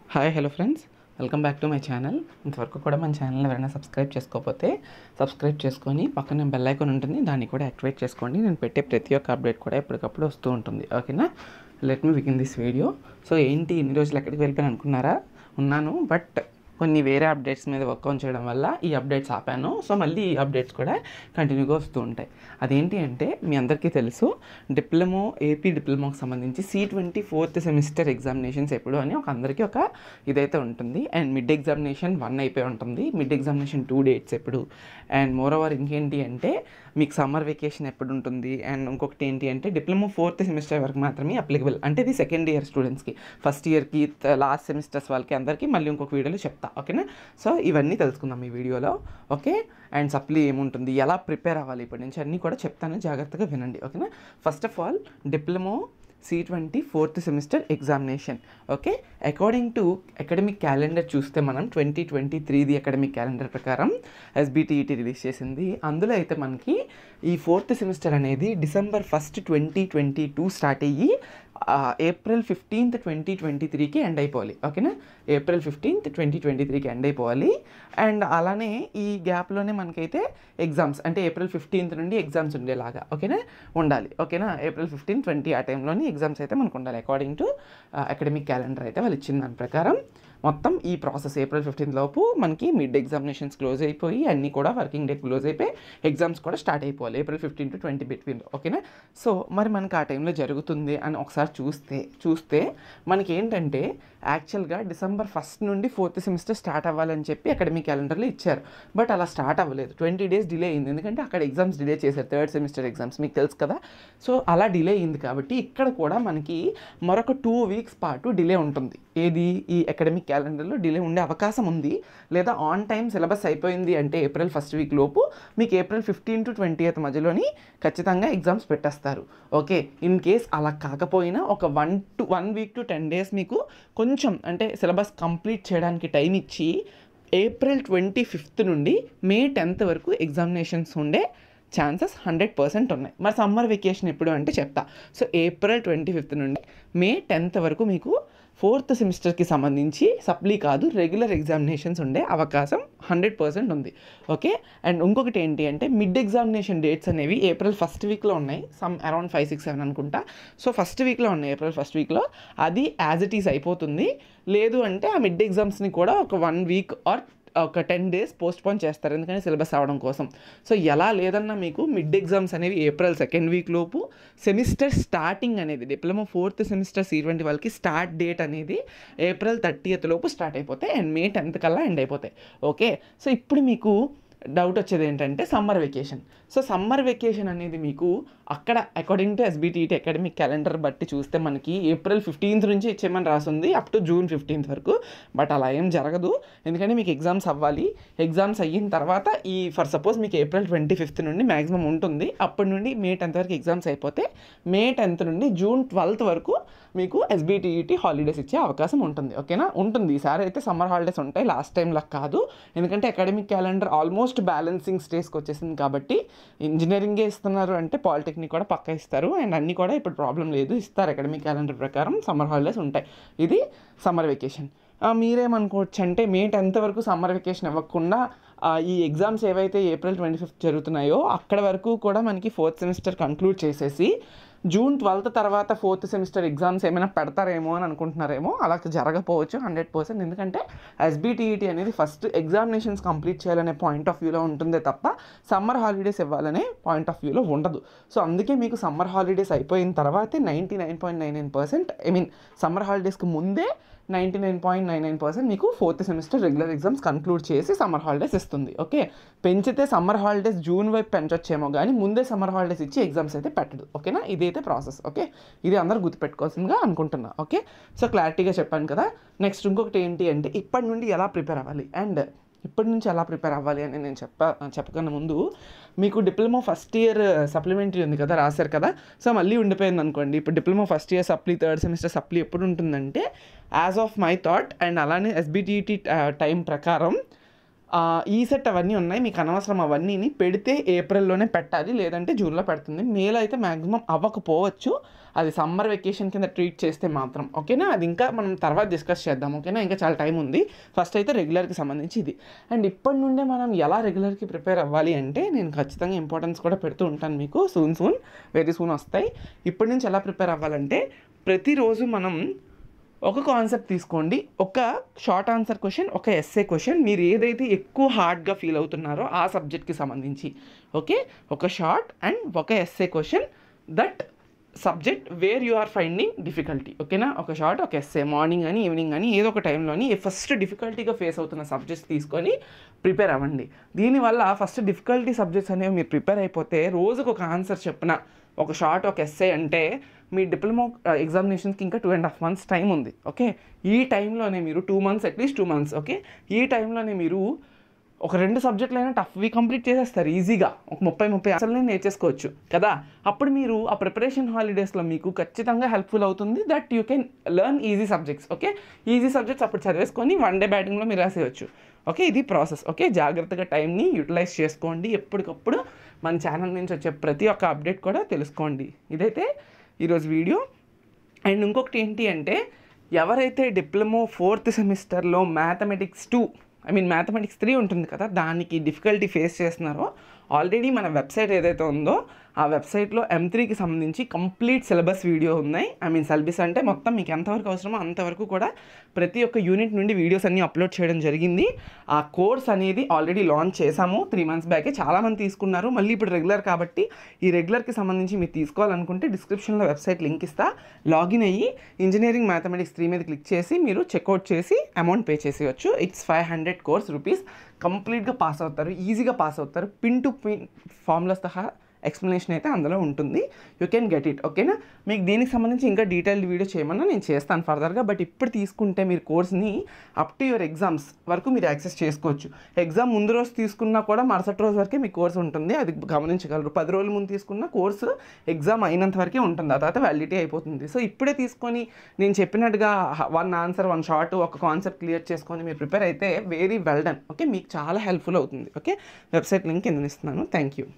hi hello friends welcome back to my channel ఇంతవరకు కూడా మన ఛానల్ ఎవరైనా సబ్స్క్రైబ్ చేసుకోకపోతే సబ్స్క్రైబ్ చేసుకొని పక్కన బెల్ ఐకాన్ ఉంటుంది దాన్ని కూడా యాక్టివేట్ చేసుకోండి నేను పెట్టే ప్రతి ఒక్క అప్డేట్ కూడా ఎప్పటికప్పుడు వస్తూ ఉంటుంది ఓకేనా let me begin this video so ఏంటి ఇన్ని రోజులు ఎక్కడికి వెళ్ళిపోయాను అనుకున్నారా ఉన్నాను బట్ కొన్ని వేరే అప్డేట్స్ మీద వర్క్ ఆన్ చేయడం వల్ల ఈ అప్డేట్స్ ఆపాను సో మళ్ళీ ఈ అప్డేట్స్ కూడా కంటిన్యూగా వస్తూ ఉంటాయి అదేంటి అంటే మీ అందరికీ తెలుసు డిప్లొమో ఏపీ డిప్లొమోకి సంబంధించి C twenty fourth semester examinations ఎప్పుడు అని ఒక అందరికీ ఒక ఇదైతే ఉంటుంది అండ్ మిడ్ ఎగ్జామినేషన్ వన్ అయిపోయి ఉంటుంది మిడ్ ఎగ్జామినేషన్ టూ డేట్స్ ఎప్పుడు అండ్ మోర్ ఓవర్ ఇంకేంటి అంటే మీకు సమ్మర్ వెకేషన్ ఎప్పుడు ఉంటుంది అండ్ ఇంకొకటి ఏంటి అంటే డిప్లొమో ఫోర్త్ సెమిస్టర్ వరకు మాత్రమే అప్లికబుల్ అంటే ఇది సెకండ్ ఇయర్ స్టూడెంట్స్కి ఫస్ట్ ఇయర్కి లాస్ట్ సెమిస్టర్స్ వాళ్ళకి అందరికీ మళ్ళీ ఇంకొక వీడియోలో చెప్తా ఓకేనా సో ఇవన్నీ తెలుసుకుందాం ఈ వీడియోలో ఓకే అండ్ సప్లీ ఏముంటుంది ఎలా ప్రిపేర్ అవ్వాలి ఇప్పటి నుంచి అన్నీ కూడా చెప్తాను జాగ్రత్తగా వినండి ఓకేనా first of all diploma C twenty fourth semester examination okay according to academic calendar చూస్తే మనం ట్వంటీ ట్వంటీ త్రీది అకాడమిక్ క్యాలెండర్ ప్రకారం ఎస్బిటిఈటి రిలీజ్ చేసింది అందులో అయితే మనకి ఈ ఫోర్త్ సెమిస్టర్ అనేది December first twenty twenty two start అయ్యి ఏప్రిల్ ఫిఫ్టీన్త్ ట్వంటీ ట్వంటీ త్రీకి ఎండ్ అయిపోవాలి ఓకేనా ఏప్రిల్ ఫిఫ్టీన్త్ ట్వంటీ ట్వంటీ త్రీకి ఎండ్ అయిపోవాలి అండ్ అలానే ఈ గ్యాప్లోనే మనకైతే ఎగ్జామ్స్ అంటే ఏప్రిల్ ఫిఫ్టీన్త్ నుండి ఎగ్జామ్స్ ఉండేలాగా ఓకేనా ఉండాలి ఓకేనా ఏప్రిల్ ఫిఫ్టీన్ ట్వంటీ ఆ టైంలోని ఎగ్జామ్స్ అయితే మనకు ఉండాలి అకార్డింగ్ టు అకాడమిక్ క్యాలెండర్ అయితే వాళ్ళు ఇచ్చిన దాని ప్రకారం మొత్తం ఈ ప్రాసెస్ ఏప్రిల్ ఫిఫ్టీన్త్ లోపు మనకి మిడ్ ఎగ్జామినేషన్స్ క్లోజ్ అయిపోయి అన్నీ కూడా వర్కింగ్ డే క్లోజ్ అయిపోయి ఎగ్జామ్స్ కూడా స్టార్ట్ అయిపోవాలి April fifteen to twenty between ఓకేనా సో మరి మనకి ఆ టైంలో జరుగుతుంది అని ఒకసారి చూస్తే చూస్తే మనకి ఏంటంటే యాక్చువల్గా డిసెంబర్ ఫస్ట్ నుండి ఫోర్త్ సెమిస్టర్ స్టార్ట్ అవ్వాలని చెప్పి అకాడమిక్ క్యాలెండర్లో ఇచ్చారు బట్ అలా స్టార్ట్ అవ్వలేదు ట్వంటీ డేస్ డిలే అయింది ఎందుకంటే అక్కడ ఎగ్జామ్స్ డిలే చేశారు థర్డ్ సెమిస్టర్ ఎగ్జామ్స్ మీకు తెలుసు కదా సో అలా డిలే అయింది కాబట్టి ఇక్కడ కూడా మనకి మరొక టూ వీక్స్ పాటు డిలే ఉంటుంది ఏది ఈ అకాడమిక్ క్యాలెండర్లో డిలే ఉండే అవకాశం ఉంది లేదా ఆన్ టైం సిలబస్ అయిపోయింది అంటే ఏప్రిల్ ఫస్ట్ వీక్ లోపు మీకు April fifteen to twenty eighth మధ్యలోని ఖచ్చితంగా ఎగ్జామ్స్ పెట్టేస్తారు ఓకే ఇన్ కేస్ అలా కాకపోయినా ఒక one to one week to ten days మీకు కొంచెం అంటే సిలబస్ కంప్లీట్ చేయడానికి టైం ఇచ్చి ఏప్రిల్ ట్వంటీ ఫిఫ్త్ నుండి మే టెన్త్ వరకు ఎగ్జామినేషన్స్ ఉండే ఛాన్సెస్ హండ్రెడ్ పర్సెంట్ ఉన్నాయి మరి సమ్మర్ వెకేషన్ ఎప్పుడు అంటే చెప్తా సో ఏప్రిల్ ట్వంటీ ఫిఫ్త్ నుండి మే టెన్త్ వరకు మీకు ఫోర్త్ సెమిస్టర్కి సంబంధించి సప్లీ కాదు రెగ్యులర్ ఎగ్జామినేషన్స్ ఉండే అవకాశం హండ్రెడ్ పర్సెంట్ ఉంది ఓకే అండ్ ఇంకొకటి ఏంటి అంటే మిడ్ ఎగ్జామినేషన్ డేట్స్ అనేవి ఏప్రిల్ ఫస్ట్ వీక్లో ఉన్నాయి some around five six seven అనుకుంటా సో ఫస్ట్ వీక్లో ఉన్నాయి ఏప్రిల్ ఫస్ట్ వీక్లో అది యాజ్ ఇట్ ఈస్ అయిపోతుంది లేదు అంటే ఆ మిడ్ ఎగ్జామ్స్ని కూడా ఒక వన్ వీక్ ఆర్ ఒక టెన్ డేస్ పోస్ట్ పోన్ చేస్తారు ఎందుకంటే సిలబస్ అవడం కోసం సో ఎలా లేదన్నా మీకు మిడ్ ఎగ్జామ్స్ అనేవి ఏప్రిల్ సెకండ్ వీక్ లోపు సెమిస్టర్ స్టార్టింగ్ అనేది diploma fourth semester C twenty వాళ్ళకి స్టార్ట్ డేట్ అనేది ఏప్రిల్ థర్టీయత్ లోపు స్టార్ట్ అయిపోతాయి అండ్ మే టెన్త్ కల్లా ఎండ్ అయిపోతాయి ఓకే సో ఇప్పుడు మీకు డౌట్ వచ్చేది ఏంటంటే summer vacation so summer vacation అనేది మీకు అక్కడ according to SBTET academic calendar బట్టి చూస్తే మనకి ఏప్రిల్ ఫిఫ్టీన్త్ నుంచి ఇచ్చేయమని రాసింది అప్ టు జూన్ ఫిఫ్టీన్త్ వరకు బట్ అలా ఏం జరగదు ఎందుకంటే మీకు ఎగ్జామ్స్ అవ్వాలి ఎగ్జామ్స్ అయిన తర్వాత ఈ ఫర్ సపోజ్ మీకు ఏప్రిల్ ట్వంటీ ఫిఫ్త్ నుండి మ్యాక్సిమం ఉంటుంది అప్పటి నుండి మే టెన్త్ వరకు ఎగ్జామ్స్ అయిపోతే మే టెన్త్ నుండి జూన్ ట్వెల్త్ వరకు మీకు ఎస్బిటిఈటి హాలిడేస్ ఇచ్చే అవకాశం ఉంటుంది ఓకేనా ఉంటుంది ఈసారి అయితే సమ్మర్ హాలిడేస్ ఉంటాయి లాస్ట్ టైంలో కాదు ఎందుకంటే అకాడమిక్ క్యాలెండర్ ఆల్మోస్ట్ బ్యాలెన్సింగ్ స్టేజ్కి వచ్చేసింది కాబట్టి ఇంజనీరింగే ఇస్తున్నారు అంటే పాలిటెక్నిక్ కూడా పక్క ఇస్తారు అండ్ అన్నీ కూడా ఇప్పుడు ప్రాబ్లం లేదు ఇస్తారు అకాడమిక్ క్యాలెండర్ ప్రకారం సమ్మర్ హాలిడేస్ ఉంటాయి ఇది సమ్మర్ వెకేషన్ మీరేమనుకోవచ్చు అంటే మే టెన్త్ వరకు సమ్మర్ వెకేషన్ ఇవ్వకుండా ఈ ఎగ్జామ్స్ ఏవైతే ఏప్రిల్ ట్వంటీ ఫిఫ్త్ జరుగుతున్నాయో అక్కడ వరకు కూడా మనకి ఫోర్త్ సెమిస్టర్ కంక్లూడ్ చేసేసి జూన్ ట్వెల్త్ తర్వాత ఫోర్త్ సెమిస్టర్ ఎగ్జామ్స్ ఏమైనా పెడతారేమో అని అనుకుంటున్నారేమో అలా జరగకపోవచ్చు హండ్రెడ్ పర్సెంట్ ఎందుకంటే ఎస్బిటిఈటి అనేది ఫస్ట్ ఎగ్జామినేషన్స్ కంప్లీట్ చేయాలనే పాయింట్ ఆఫ్ వ్యూలో ఉంటుందే తప్ప సమ్మర్ హాలిడేస్ ఇవ్వాలనే పాయింట్ ఆఫ్ వ్యూలో ఉండదు సో అందుకే మీకు సమ్మర్ హాలిడేస్ అయిపోయిన తర్వాతే ninety nine point nine nine percent I mean summer హాలిడేస్కి ముందే ninety nine point nine nine percent మీకు fourth semester regular exams conclude చేసి సమ్మర్ హాలిడేస్ ఇస్తుంది ఓకే పెంచితే సమ్మర్ హాలిడేస్ జూన్ వైపు పెంచొచ్చేమో కానీ ముందే సమ్మర్ హాలిడేస్ ఇచ్చి ఎగ్జామ్స్ అయితే పెట్టదు ఓకేనా ఇదైతే ప్రాసెస్ ఓకే ఇది అందరూ గుర్తుపెట్టుకోవాల్సిందిగా అనుకుంటున్నా ఓకే సో క్లారిటీగా చెప్పాను కదా నెక్స్ట్ ఇంకొకటి ఏంటి అంటే ఇప్పటి నుండి ఎలా ప్రిపేర్ అవ్వాలి అండ్ ఇప్పటి నుంచి ఎలా ప్రిపేర్ అవ్వాలి అని నేను చెప్ప చెప్పకన్నా ముందు మీకు డిప్లొమా ఫస్ట్ ఇయర్ సప్లిమెంటరీ ఉంది కదా రాశారు కదా సో మళ్ళీ ఉండిపోయింది అనుకోండి ఇప్పుడు diploma first year supply third semester supply ఎప్పుడు ఉంటుందంటే as of my thought and అలానే ఎస్బిటిఈటి టైం ప్రకారం ఆ, ఈ సెట్ అవన్నీ ఉన్నాయి మీకు అనవసరం అవన్నీని పెడితే ఏప్రిల్లోనే పెట్టాలి లేదంటే జూన్లో పెడుతుంది మేలో అయితే మ్యాక్సిమం అవ్వకపోవచ్చు అది సమ్మర్ వెకేషన్ కింద ట్రీట్ చేస్తే మాత్రం ఓకేనా అది ఇంకా మనం తర్వాత డిస్కస్ చేద్దాం ఓకేనా ఇంకా చాలా టైం ఉంది ఫస్ట్ అయితే రెగ్యులర్కి సంబంధించి ఇది అండ్ ఇప్పటి నుండే మనం ఎలా రెగ్యులర్కి ప్రిపేర్ అవ్వాలి అంటే నేను ఖచ్చితంగా ఇంపార్టెన్స్ కూడా పెడుతూ ఉంటాను మీకు సూన్ సూన్ వెరీ సూన్ వస్తాయి ఇప్పటి నుంచి ఎలా ప్రిపేర్ అవ్వాలంటే ప్రతిరోజు మనం ఒక కాన్సెప్ట్ తీసుకోండి ఒక షార్ట్ ఆన్సర్ క్వశ్చన్ ఒక ఎస్ఏ క్వశ్చన్ మీరు ఏదైతే ఎక్కువ హార్డ్గా ఫీల్ అవుతున్నారో ఆ సబ్జెక్ట్కి సంబంధించి ఓకే ఒక షార్ట్ అండ్ ఒక SA question that subject where you are finding difficulty ఓకేనా ఒక షార్ట్ ఒక ఎస్ఏ మార్నింగ్ కానీ ఈవినింగ్ కానీ ఏదో ఒక టైంలోని ఫస్ట్ డిఫికల్టీగా ఫేస్ అవుతున్న సబ్జెక్ట్స్ తీసుకొని ప్రిపేర్ అవ్వండి దీనివల్ల ఫస్ట్ డిఫికల్టీ సబ్జెక్ట్స్ అనేవి మీరు ప్రిపేర్ అయిపోతే రోజుకు ఒక ఆన్సర్ చెప్పిన ఒక షార్ట్ ఒక ఎస్ఏ అంటే మీ డిప్లొమా ఎగ్జామినేషన్స్కి ఇంకా two and half months time ఉంది ఓకే ఈ టైంలోనే మీరు two months at least two months okay ఈ టైంలోనే మీరు ఒక రెండు సబ్జెక్టులు అయినా టఫ్వి కంప్లీట్ చేసేస్తారు ఈజీగా ఒక ముప్పై ముప్పై అసలు నేర్చేసుకోవచ్చు కదా అప్పుడు మీరు ఆ ప్రిపరేషన్ హాలిడేస్లో మీకు ఖచ్చితంగా హెల్ప్ఫుల్ అవుతుంది that you can learn easy subjects okay easy subjects అప్పుడు చదివేసుకొని వన్ డే బ్యాటింగ్లో మీరు రాసేయచ్చు ఓకే ఇది ప్రాసెస్ ఓకే జాగ్రత్తగా టైంని యూటిలైజ్ చేసుకోండి ఎప్పటికప్పుడు మన ఛానల్ నుంచి వచ్చే ప్రతి ఒక్క అప్డేట్ కూడా తెలుసుకోండి ఇదైతే ఈరోజు వీడియో అండ్ ఇంకొకటి ఏంటి అంటే ఎవరైతే డిప్లొమో ఫోర్త్ సెమిస్టర్లో mathematics two I mean mathematics three ఉంటుంది కదా దానికి డిఫికల్టీ ఫేస్ చేస్తున్నారో ఆల్రెడీ మన వెబ్సైట్ ఏదైతే ఉందో ఆ వెబ్సైట్లో ఎం త్రీకి సంబంధించి కంప్లీట్ సిలబస్ వీడియో ఉన్నాయి ఐ మీన్ సిలబస్ అంటే మొత్తం మీకు ఎంతవరకు అవసరమో అంతవరకు కూడా ప్రతి ఒక్క యూనిట్ నుండి వీడియోస్ అన్ని అప్లోడ్ చేయడం జరిగింది ఆ కోర్స్ అనేది ఆల్రెడీ లాంచ్ చేశాము త్రీ మంత్స్ బ్యాకే చాలామంది తీసుకున్నారు మళ్ళీ ఇప్పుడు రెగ్యులర్ కాబట్టి ఈ రెగ్యులర్కి సంబంధించి మీరు తీసుకోవాలనుకుంటే డిస్క్రిప్షన్లో వెబ్సైట్ లింక్ ఇస్తా లాగిన్ అయ్యి ఇంజనీరింగ్ మ్యాథమెటిక్స్ త్రీ మీద క్లిక్ చేసి మీరు చెక్అవుట్ చేసి అమౌంట్ పే చేసేయచ్చు it's five hundred course rupees కంప్లీట్గా పాస్ అవుతారు ఈజీగా పాస్ అవుతారు పిన్ టు పిన్ ఫార్ములాస్ సహా ఎక్స్ప్లెనేషన్ అయితే అందులో ఉంటుంది యూ కెన్ గెట్ ఇట్ ఓకేనా మీకు దీనికి సంబంధించి ఇంకా డీటెయిల్డ్ వీడియో చేయమన్నా నేను చేస్తాను ఫర్దర్గా బట్ ఇప్పుడు తీసుకుంటే మీరు కోర్స్ని అప్ టు యువర్ ఎగ్జామ్స్ వరకు మీరు యాక్సెస్ చేసుకోవచ్చు ఎగ్జామ్ ముందు రోజు తీసుకున్నా కూడా మరుసటి రోజు వరకే మీ కోర్స్ ఉంటుంది అది గమనించగలరు పది రోజుల ముందు తీసుకున్న కోర్సు ఎగ్జామ్ అయినంత వరకే ఉంటుంది ఆ తర్వాత వ్యాలిడిటీ అయిపోతుంది సో ఇప్పుడే తీసుకొని నేను చెప్పినట్టుగా వన్ ఆన్సర్ వన్ షార్ట్ ఒక కాన్సెప్ట్ క్లియర్ చేసుకొని మీరు ప్రిపేర్ అయితే వెరీ వెల్ డన్ ఓకే మీకు చాలా హెల్ప్ఫుల్ అవుతుంది ఓకే వెబ్సైట్ లింక్ కింద ఇస్తున్నాను థ్యాంక్ యూ